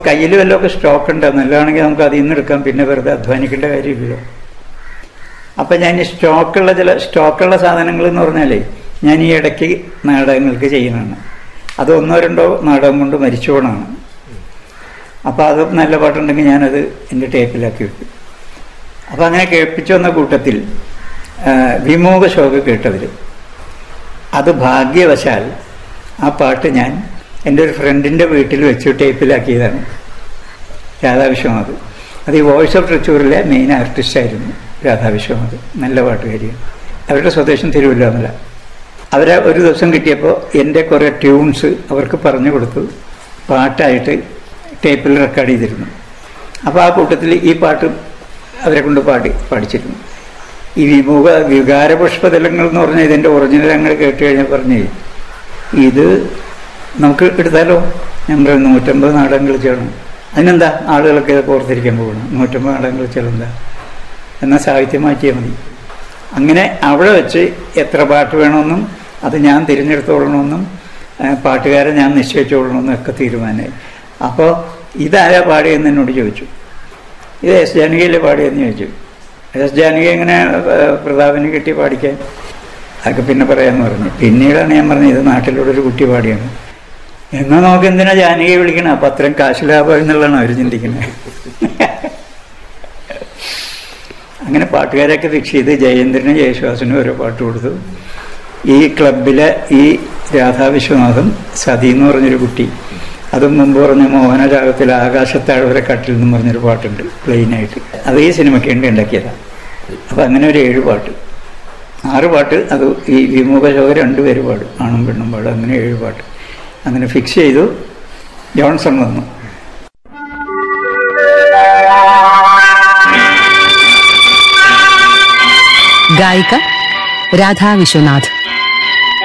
കയ്യിൽ വല്ലതൊക്കെ സ്റ്റോക്ക് ഉണ്ട് നല്ലതാണെങ്കിൽ നമുക്ക് അതിൽ നിന്ന് എടുക്കാം പിന്നെ വെറുതെ അധ്വാനിക്കേണ്ട കാര്യമില്ലല്ലോ അപ്പം ഞാൻ ഈ സ്റ്റോക്കുള്ള ചില സ്റ്റോക്കുള്ള സാധനങ്ങൾ എന്ന് പറഞ്ഞാലേ ഞാൻ ഈ ഇടയ്ക്ക് നാടകങ്ങൾക്ക് ചെയ്യുന്നതാണ് അത് ഒന്നോ രണ്ടോ നാടകം കൊണ്ട് മരിച്ചു പോകണമാണ് അപ്പോൾ അത് നല്ല പാട്ടുണ്ടെങ്കിൽ ഞാനത് എൻ്റെ ടേപ്പിലാക്കി വെക്കും അപ്പോൾ അങ്ങനെ കേൾപ്പിച്ചു വന്ന കൂട്ടത്തിൽ ആ, വിമോഹ ശോക കേട്ടവർ അത് ഭാഗ്യവശാൽ ആ പാട്ട് ഞാൻ എൻ്റെ ഒരു ഫ്രണ്ടിൻ്റെ വീട്ടിൽ വെച്ച് ടേപ്പിലാക്കിയതാണ് രാധാവിശ്വനാഥ് അത് ഈ വോയിസ് ഓഫ് തൃശ്ശൂരിലെ മെയിൻ ആർട്ടിസ്റ്റായിരുന്നു രാധാവിശ്വനാഥ് നല്ല പാട്ടുകാരിയാണ് അവരുടെ സ്വദേശം തിരുവല്ലാമല അവരെ ഒരു ദിവസം കിട്ടിയപ്പോൾ എൻ്റെ കുറേ ട്യൂൺസ് അവർക്ക് പറഞ്ഞു കൊടുത്തു പാട്ടായിട്ട് ടേപ്പിൽ റെക്കോർഡ് ചെയ്തിരുന്നു അപ്പോൾ ആ കൂട്ടത്തിൽ ഈ പാട്ട് അവരെ കൊണ്ട് പാടി പാടിച്ചിരുന്നു ഈ വിമുഖ വികാരപുഷ്പതലങ്ങൾ എന്ന് പറഞ്ഞാൽ ഇതിൻ്റെ ഒറിജിനൽ അങ്ങനെ കേട്ട് കഴിഞ്ഞാൽ പറഞ്ഞേ ഇത് നമുക്ക് എടുത്താലോ ഞാൻ പറയും നൂറ്റമ്പത് നാടകം കളിച്ചാണ് അതിനെന്താ ആളുകളൊക്കെ ഇതൊക്കെ ഓർത്തിരിക്കാൻ പോകണം നൂറ്റമ്പത് നാടകം കളിച്ചാൽ എന്താ എന്നാൽ സാഹിത്യം മാറ്റിയാൽ മതി അങ്ങനെ അവിടെ വെച്ച് എത്ര പാട്ട് വേണമെന്നും അത് ഞാൻ തിരഞ്ഞെടുത്തോളണമെന്നും ആ, പാട്ടുകാരെ ഞാൻ നിശ്ചയിച്ചോളണമെന്നും ഒക്കെ തീരുമാനമായി അപ്പോൾ ഇതാരാ പാടിയെന്ന് എന്നോട് ചോദിച്ചു ഇത് എസ് ജാനകിയല്ലേ പാടിയെന്ന് ചോദിച്ചു എസ് ജാനകി എങ്ങനെ ആ, പ്രതാപന് കിട്ടി പാടിക്കാൻ അതൊക്കെ പിന്നെ പറയാമെന്ന് പറഞ്ഞു പിന്നീടാണ് ഞാൻ പറഞ്ഞത് ഇത് നാട്ടിലൂടെ ഒരു കുട്ടി പാടിയാണ് എന്നാൽ നമുക്ക് എന്തിനാ ജാനകിയെ വിളിക്കണം അപ്പം അത്രയും കാശ് ലാഭം എന്നുള്ളതാണ് അവർ ചിന്തിക്കുന്നത് അങ്ങനെ പാട്ടുകാരൊക്കെ ഫിക്സ് ചെയ്ത് ജയേന്ദ്രനും ജയശ്വാസനും ഓരോ പാട്ട് കൊടുത്തു ഈ ക്ലബിലെ ഈ രാധാ വിശ്വനാഥും സതി എന്ന് പറഞ്ഞൊരു കുട്ടി അതും മുമ്പ് പറഞ്ഞ മോഹനരാഗത്തിൽ ആകാശത്താഴ്വര കട്ടിൽ എന്ന് പറഞ്ഞൊരു പാട്ടുണ്ട് പ്ലെയിനായിട്ട് അത് ഈ സിനിമയ്ക്ക് വേണ്ടി ഉണ്ടാക്കിയതാണ് അപ്പം അങ്ങനെ ഒരു ഏഴ് പാട്ട് ആറ് പാട്ട് അത് ഈ വിമുഖ ശോക രണ്ടുപേര് പാടും ആണും പെണ്ണും പാടും അങ്ങനെ ഏഴ് പാട്ട് അങ്ങനെ ഫിക്സ് ചെയ്തു ജോൺസൺ വന്നു ഗായിക രാധാ വിശ്വനാഥ്